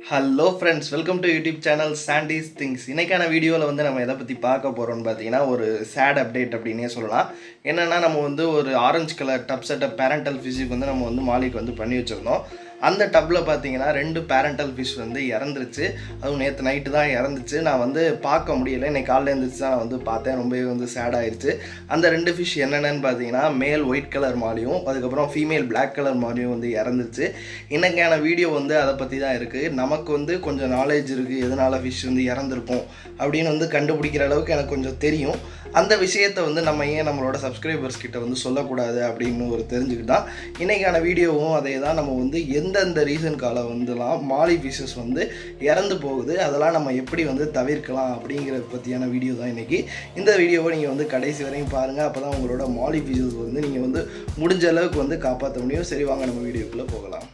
hello friends welcome to YouTube channel Sandy's things இன்னைக்கான வீடியோவில் வந்து நம்ம எதை பற்றி பார்க்க போகிறோம்னு பார்த்தீங்கன்னா ஒரு சேட் அப்டேட் அப்படின்னே சொல்லலாம் என்னென்னா நம்ம வந்து ஒரு orange colour tub setup parental ஃபிஷுக்கு வந்து நம்ம வந்து மாலிக்கு வந்து பண்ணி வச்சுருந்தோம் அந்த டப்பில் பார்த்தீங்கன்னா ரெண்டு பேரண்டல் ஃபிஷ் வந்து இறந்துருச்சு அதுவும் நேற்று நைட்டு தான் இறந்துச்சு நான் வந்து பார்க்க முடியல இன்னைக்கு காலையில் எழுந்திரிச்சு தான் நான் வந்து பார்த்தேன் ரொம்பவே வந்து சேட் ஆயிருச்சு அந்த ரெண்டு ஃபிஷ் என்னென்னு பார்த்தீங்கன்னா மேல் ஒயிட் கலர் மாலியும் அதுக்கப்புறம் ஃபீமேல் Black கலர் மாலியும் வந்து இறந்துச்சு இன்னைக்கான வீடியோ வந்து அதை பற்றி தான் இருக்குது நமக்கு வந்து கொஞ்சம் நாலேஜ் இருக்குது எதனால் ஃபிஷ் வந்து இறந்துருக்கும் அப்படின்னு வந்து கண்டுபிடிக்கிற அளவுக்கு எனக்கு கொஞ்சம் தெரியும் அந்த விஷயத்தை வந்து நம்ம ஏன் நம்மளோட சப்ஸ்கிரைபர்ஸ் கிட்ட வந்து சொல்லக்கூடாது அப்படின்னு ஒரு தெரிஞ்சுக்கிட்டான் இன்னைக்கான வீடியோவும் அதே தான் நம்ம வந்து எந்தெந்த ரீசன்கால வந்துலாம் மாலி ஃபிஷஸ் வந்து இறந்து போகுது அதெல்லாம் நம்ம எப்படி வந்து தவிர்க்கலாம் அப்படிங்கிறத பற்றியான வீடியோ தான் இன்றைக்கி இந்த வீடியோவை நீங்கள் வந்து கடைசி வரையும் பாருங்கள் அப்போ தான் உங்களோட மாலி ஃபிஷஸ் வந்து நீங்கள் வந்து முடிஞ்ச அளவுக்கு வந்து காப்பாற்ற முடியும் சரி வாங்க நம்ம வீடியோக்குள்ளே போகலாம்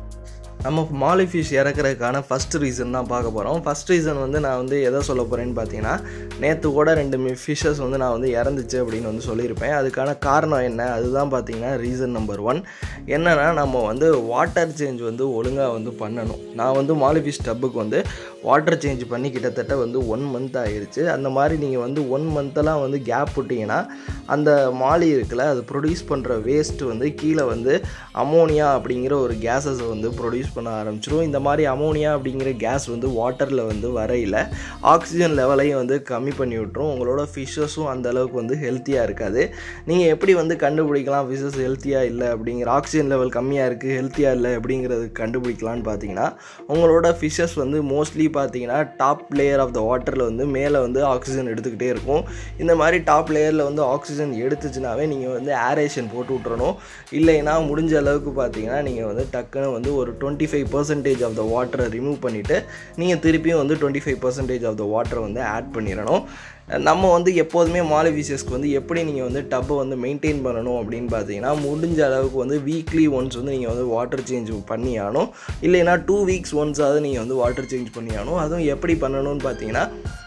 நம்ம மாலி ஃபிஷ் இறக்குறதுக்கான ஃபஸ்ட் ரீசன் தான் பார்க்க போகிறோம் ஃபஸ்ட் ரீசன் வந்து நான் வந்து எதை சொல்ல போகிறேன்னு பார்த்தீங்கன்னா நேற்று கூட ரெண்டு ஃபிஷ்ஷஸ் வந்து நான் வந்து இறந்துச்சு அப்படின்னு வந்து சொல்லியிருப்பேன் அதுக்கான காரணம் என்ன அதுதான் பார்த்தீங்கன்னா ரீசன் நம்பர் ஒன் என்னென்னா நம்ம வந்து வாட்டர் சேஞ்ச் வந்து ஒழுங்காக வந்து பண்ணணும் நான் வந்து மாலி ஃபிஷ் டப்புக்கு வந்து வாட்டர் சேஞ்ச் பண்ணி கிட்டத்தட்ட வந்து ஒன் மந்த் ஆயிருச்சு அந்த மாதிரி நீங்கள் வந்து ஒன் மந்த்தெல்லாம் வந்து கேப் விட்டிங்கன்னா அந்த மாலி இருக்குல்ல அது ப்ரொடியூஸ் பண்ணுற வேஸ்ட் வந்து கீழே வந்து அமோனியா அப்படிங்கிற ஒரு கேஸஸை வந்து ப்ரொடியூஸ் பண்ண ஆரம்பிச்சிரும் இந்த மாதிரி அமோனியா அப்படிங்கிற கேஸ் வந்து வாட்டரில் வந்து வரையில் ஆக்சிஜன் லெவலையும் வந்து கம்மி பண்ணி விட்டுரும் உங்களோட ஃபிஷ்ஷஸும் அந்த அளவுக்கு வந்து ஹெல்த்தியாக இருக்காது நீங்கள் எப்படி வந்து கண்டுபிடிக்கலாம் ஃபிஷ்ஷஸ் ஹெல்த்தியாக இல்லை அப்படிங்கிற ஆக்சிஜன் லெவல் கம்மியாக இருக்குது ஹெல்த்தியாக இல்லை அப்படிங்கிறது கண்டுபிடிக்கலான்னு பார்த்தீங்கன்னா உங்களோட ஃபிஷ்ஷஸ் வந்து மோஸ்ட்லி பார்த்தீங்கன்னா டாப் லேயர் ஆஃப் த வாட்டரில் வந்து மேலே வந்து ஆக்சிஜன் எடுத்துக்கிட்டே இருக்கும் இந்த மாதிரி டாப் லேயரில் வந்து ஆக்சிஜன் எடுத்துச்சுனாவே நீங்கள் வந்து ஏரேஷன் போட்டு விட்றணும் இல்லைன்னா முடிஞ்ச அளவுக்கு பார்த்தீங்கன்னா நீங்கள் வந்து டக்குன்னு வந்து ஒரு twenty five percentage of the வாட்டரை ரிமூவ் பண்ணிவிட்டு நீங்கள் திருப்பியும் வந்து twenty five percentage of the வாட்டரை வந்து ஆட் பண்ணிடணும் நம்ம வந்து எப்போதுமே மாலிவிசியஸ்க்கு வந்து எப்படி நீங்கள் வந்து டப்பை வந்து மெயின்டைன் பண்ணணும் அப்படின்னு பார்த்தீங்கன்னா முடிஞ்ச அளவுக்கு வந்து வீக்லி ஒன்ஸ் வந்து நீங்கள் வந்து வாட்டர் சேஞ்ச் பண்ணி ஆகணும் இல்லைன்னா டூ வீக்ஸ் ஒன்ஸாவது நீங்கள் வந்து வாட்டர் சேஞ்ச் பண்ணி ஆகணும் அதுவும் எப்படி பண்ணணும்னு பார்த்தீங்கன்னா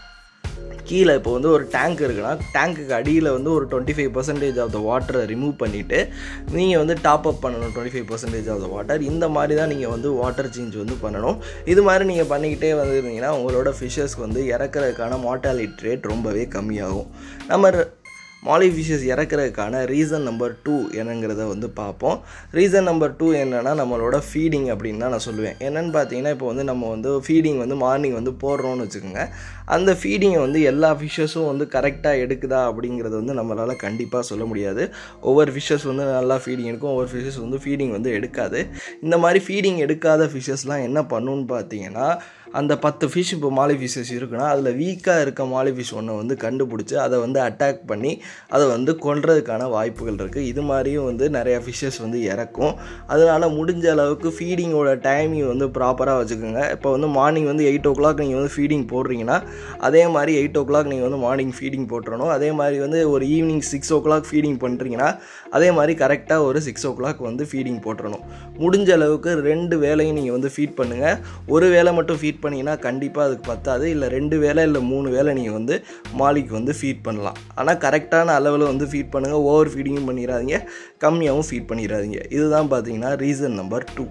கீழே இப்போ வந்து ஒரு டேங்க் இருக்குன்னா டேங்க்குக்கு அடியில் வந்து ஒரு twenty five percentage of the வாட்டரை ரிமூவ் பண்ணிவிட்டு நீங்கள் வந்து டாப் அப் பண்ணணும் twenty five percentage of the water இந்த மாதிரி தான் நீங்கள் வந்து வாட்டர் சேஞ்ச் வந்து பண்ணணும் இது மாதிரி நீங்கள் பண்ணிக்கிட்டே வந்துருந்தீங்கன்னா உங்களோட ஃபிஷ்ஷஸ்க்கு வந்து இறக்குறதுக்கான மார்ட்டாலிட்டி ரேட் ரொம்பவே கம்மியாகும் நம்ம மாலி ஃபிஷஸ் இறக்குறதுக்கான ரீசன் நம்பர் டூ என்னங்கிறத வந்து பார்ப்போம் ரீசன் நம்பர் டூ என்னென்னா நம்மளோட ஃபீடிங் அப்படின்னு தான் நான் சொல்லுவேன் என்னென்னு பார்த்தீங்கன்னா இப்போ வந்து நம்ம வந்து ஃபீடிங் வந்து மார்னிங் வந்து போடுறோன்னு வச்சுக்கோங்க அந்த ஃபீடிங்கை வந்து எல்லா ஃபிஷ்ஷஸும் வந்து கரெக்டாக எடுக்குதா அப்படிங்கிறது வந்து நம்மளால் கண்டிப்பாக சொல்ல முடியாது ஒவ்வொரு ஃபிஷ்ஷஸ் வந்து நல்லா ஃபீடிங் எடுக்கும் ஒவ்வொரு ஃபிஷ்ஷஸ் வந்து ஃபீடிங் வந்து எடுக்காது இந்த மாதிரி ஃபீடிங் எடுக்காத ஃபிஷ்ஷஸ்லாம் என்ன பண்ணுன்னு பார்த்தீங்கன்னா அந்த பத்து ஃபிஷ் இப்போ மாலி ஃபிஷ்ஷஸ் இருக்குன்னா அதில் வீக்காக இருக்க மாலி ஃபிஷ் ஒன்றை வந்து கண்டுபிடிச்சி அதை வந்து அட்டாக் பண்ணி அதை வந்து கொல்றதுக்கான வாய்ப்புகள் இருக்குது இது மாதிரியும் வந்து நிறையா ஃபிஷ்ஷஸ் வந்து இறக்கும் அதனால் முடிஞ்ச அளவுக்கு ஃபீடிங்கோட டைமிங் வந்து ப்ராப்பராக வச்சுக்கோங்க இப்போ வந்து மார்னிங் வந்து எயிட் ஓ கிளாக் நீங்கள் வந்து ஃபீடிங் போடுறீங்கன்னா அதே மாதிரி எயிட் ஓ கிளாக் நீங்கள் வந்து மார்னிங் ஃபீடிங் போட்டுறணும் அதே மாதிரி வந்து ஒரு evening six o'clock feeding பண்ணுறீங்கன்னா அதே மாதிரி கரெக்டாக ஒரு சிக்ஸ் ஓ கிளாக் வந்து ஃபீடிங் போட்டுறணும் முடிஞ்ச அளவுக்கு ரெண்டு வேலையும் நீங்கள் வந்து ஃபீட் பண்ணுங்கள் ஒரு வேலை மட்டும் ஃபீட் பண்ணிங்கன்னா கண்டிப்பாக அதுக்கு பத்தாது இல்லை ரெண்டு வேலை இல்லை மூணு வேலை நீங்கள் வந்து மாலிக்கு வந்து ஃபீட் பண்ணலாம் ஆனால் கரெக்டான அளவில் வந்து ஃபீட் பண்ணுங்கள் ஓவர் ஃபீடிங்கும் பண்ணிடாதீங்க கம்மியாகவும் ஃபீட் பண்ணிடாதீங்க இதுதான் பார்த்தீங்கன்னா ரீசன் நம்பர் டூ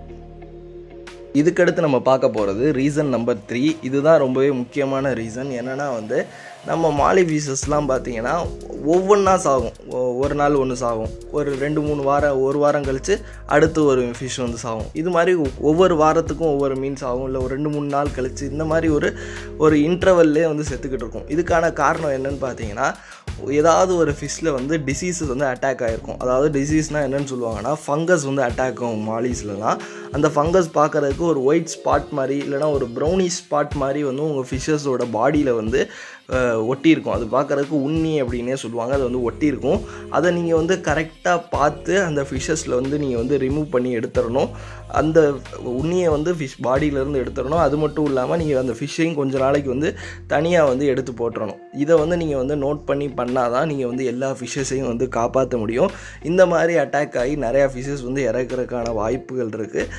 இதுக்கடுத்து நம்ம பார்க்க போகிறது ரீசன் நம்பர் த்ரீ இதுதான் ரொம்பவே முக்கியமான ரீசன் என்னென்னா வந்து நம்ம மாலி பீசஸ்லாம் பார்த்தீங்கன்னா ஒவ்வொன்றா சாகும் ஒ- ஒரு நாள் ஒன்று சாகும் ஒரு ரெண்டு மூணு வாரம் ஒரு வாரம் கழித்து அடுத்து ஒரு ஃபிஷ் வந்து சாகும் இது மாதிரி ஒ- ஒவ்வொரு வாரத்துக்கும் ஒவ்வொரு மீன் சாகும் இல்லை ஒரு ரெண்டு மூணு நாள் கழித்து இந்த மாதிரி ஒரு ஒரு இன்டர்வல்லே வந்து செத்துக்கிட்டு இருக்கும் இதுக்கான காரணம் என்னன்னு பார்த்தீங்கன்னா ஏதாவது ஒரு ஃபிஷ்ஷில் வந்து டிசீஸஸ் வந்து அட்டாக் ஆகிருக்கும் அதாவது டிசீஸ்னால் என்னன்னு சொல்லுவாங்கன்னா ஃபங்கஸ் வந்து அட்டாக் ஆகும் மாலிஸ்லலாம் அந்த ஃபங்கஸ் பார்க்குறதுக்கு ஒரு ஒயிட் ஸ்பாட் மாதிரி இல்லைனா ஒரு ப்ரௌனி ஸ்பாட் மாதிரி வந்து உங்கள் ஃபிஷ்ஷஸோட பாடியில் வந்து அஹ், ஒட்டியிருக்கும் அது பார்க்குறதுக்கு உண்ணி அப்படின்னே சொல்லுவாங்க அது வந்து ஒட்டியிருக்கும் அதை நீங்கள் வந்து கரெக்டாக பார்த்து அந்த ஃபிஷ்ஷஸில் வந்து நீங்கள் வந்து ரிமூவ் பண்ணி எடுத்துடணும் அந்த உண்ணியை வந்து ஃபிஷ் பாடியிலேருந்து எடுத்துடணும் அது மட்டும் இல்லாமல் நீங்கள் அந்த ஃபிஷ்ஷையும் கொஞ்ச நாளைக்கு வந்து தனியாக வந்து எடுத்து போட்டுறணும் இதை வந்து நீங்கள் வந்து நோட் பண்ணி பண்ணால் தான் நீங்கள் வந்து எல்லா ஃபிஷ்ஷஸையும் வந்து காப்பாற்ற முடியும் இந்த மாதிரி அட்டாக் ஆகி நிறையா ஃபிஷ்ஷஸ் வந்து இறக்குறதுக்கான வாய்ப்புகள் இருக்குது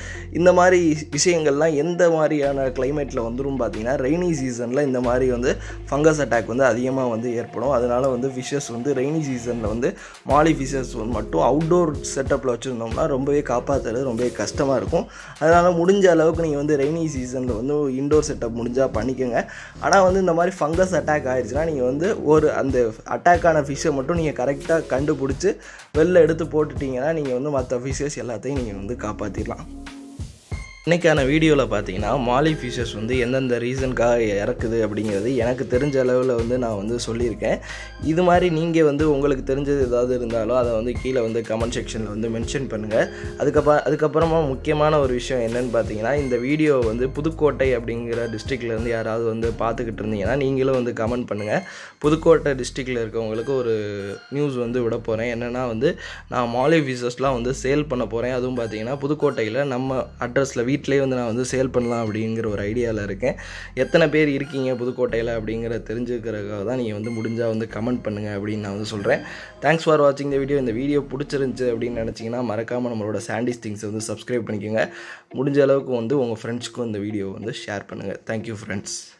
இந்த மாதிரி விஷயங்கள்லாம் எந்த மாதிரியான கிளைமேட்டில் வந்துடும் பார்த்தீங்கன்னா ரெய்னி சீசனில் இந்த மாதிரி வந்து ஃபங்கஸ் அட்டாக் வந்து அதிகமாக வந்து ஏற்படும் அதனால் வந்து ஃபிஷஸ் வந்து ரெய்னி சீசனில் வந்து மாலி ஃபிஷஸ் மட்டும் அவுட்டோர் செட்டப்பில் வச்சுருந்தோம்னா ரொம்பவே காப்பாற்றுறது ரொம்பவே கஷ்டமாக இருக்கும் அதனால் முடிஞ்ச அளவுக்கு நீங்கள் வந்து ரெய்னி சீசனில் வந்து இன்டோர் செட்டப் முடிஞ்சால் பண்ணிக்கோங்க ஆனால் வந்து இந்த மாதிரி ஃபங்கஸ் அட்டாக் ஆயிடுச்சுன்னா நீங்கள் வந்து ஒரு அந்த அட்டாக்கான ஃபிஷ்ஷை மட்டும் நீங்கள் கரெக்டாக கண்டுபிடிச்சி வெளில எடுத்து போட்டுட்டிங்கன்னா நீங்கள் வந்து மற்ற ஃபிஷ்ஷஸ் எல்லாத்தையும் நீங்கள் வந்து காப்பாற்றிடலாம் இன்றைக்கான வீடியோவில் பார்த்தீங்கன்னா மாலி ஃபிஷஸ் வந்து எந்தெந்த ரீசனுக்காக இறக்குது அப்படிங்கிறது எனக்கு தெரிஞ்ச அளவில் வந்து நான் வந்து சொல்லியிருக்கேன் இது மாதிரி நீங்கள் வந்து உங்களுக்கு தெரிஞ்சது ஏதாவது இருந்தாலும் அதை வந்து கீழே வந்து கமெண்ட் செக்ஷனில் வந்து மென்ஷன் பண்ணுங்கள் அதுக்கப்புறம் அதுக்கப்புறமா முக்கியமான ஒரு விஷயம் என்னென்னு பார்த்தீங்கன்னா இந்த வீடியோ வந்து புதுக்கோட்டை அப்படிங்கிற டிஸ்ட்ரிக்ட்லேருந்து யாராவது வந்து பார்த்துக்கிட்டு இருந்தீங்கன்னா நீங்களும் வந்து கமெண்ட் பண்ணுங்கள் புதுக்கோட்டை டிஸ்ட்ரிக்டில் இருக்கவங்களுக்கு ஒரு நியூஸ் வந்து விட போகிறேன் என்னென்னா வந்து நான் மாலி ஃபிஷஸ்லாம் வந்து சேல் பண்ண போகிறேன் அதுவும் பார்த்தீங்கன்னா புதுக்கோட்டையில் நம்ம அட்ரஸில் வீட்டிலே வந்து நான் வந்து சேல் பண்ணலாம் அப்படிங்கிற ஒரு ஐடியாவில் இருக்கேன் எத்தனை பேர் இருக்கீங்க புதுக்கோட்டையில் அப்படிங்கிற தெரிஞ்சுக்கிறதுக்காக தான் நீங்கள் வந்து முடிஞ்சால் வந்து கமெண்ட் பண்ணுங்கள் அப்படின்னு நான் வந்து சொல்கிறேன் தேங்க்ஸ் ஃபார் வாட்சிங் இந்த வீடியோ இந்த வீடியோ பிடிச்சிருந்துச்சு அப்படின்னு நினச்சிங்கன்னா மறக்காமல் நம்மளோட சாண்டிஸ் திங்ஸை வந்து சப்ஸ்கிரைப் பண்ணிக்கோங்க முடிஞ்ச அளவுக்கு வந்து உங்கள் ஃப்ரெண்ட்ஸ்க்கும் இந்த வீடியோ வந்து ஷேர் பண்ணுங்கள் தேங்க்யூ ஃப்ரெண்ட்ஸ்